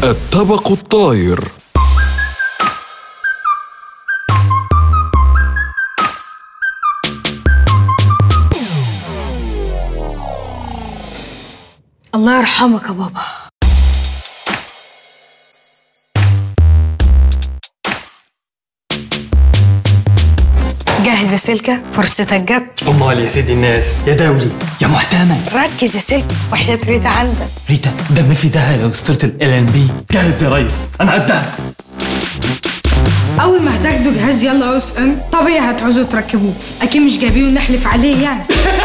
الطبق الطاير الله يرحمك يا بابا جاهز يا سلكة فرصتك جت امال يا سيدي الناس يا دولي يا محتمل ركز يا سلكة وحياة ريتا عندك ريتا دم في ده يا اسطوره ال ان بي جاهز يا ريس انا قدها أول ما هتاخدوا جهاز يلا او اس ام طبيعي هتعوزوا تركبوه أكيد مش جايبينه نحلف عليه يعني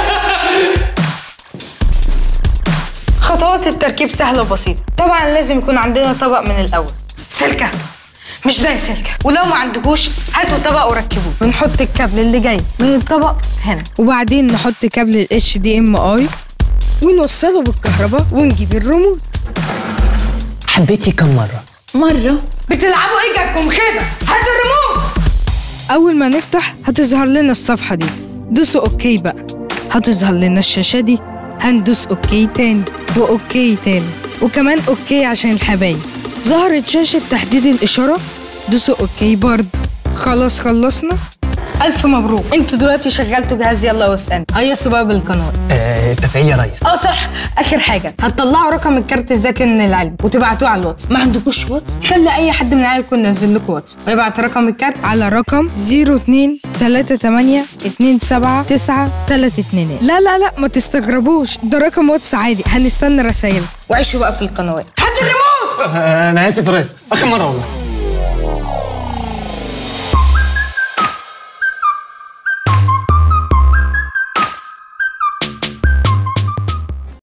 خطوات التركيب سهلة وبسيطة طبعا لازم يكون عندنا طبق من الأول سلكة مش ده يا سلكة ولو ما عندكوش هاتوا طبق وركبوه بنحط الكابل اللي جاي من الطبق هنا وبعدين نحط كابل ال HDMI ونوصله بالكهرباء ونجيب الريموت حبيتي كم مره مرة بتلعبوا ايه جاكم خيبة هاتوا الريموت أول ما نفتح هتظهر لنا الصفحة دي دوسوا اوكي بقى هتظهر لنا الشاشة دي هندوس اوكي تاني واوكي تاني وكمان اوكي عشان الحبايب ظهرت شاشة تحديد الإشارة دوسوا اوكي برضه خلاص خلصنا ألف مبروك انتوا دلوقتي شغلتوا جهاز يلا اس ان هيصوا بقى بالقناة آه تفعيل يا ريس اه صح اخر حاجه هتطلعوا رقم الكارت الذكي من العلم وتبعتوه على الواتس ما عندكوش واتس خلي اي حد من عيالكم ينزل لكم واتس ويبعت رقم الكارت على رقم 02 38 27 9 32 لا لا لا ما تستغربوش ده رقم واتس عادي هنستنى رسايل وعيشوا بقى في القنوات هات الريموت آه انا اسف يا ريس اخر مره والله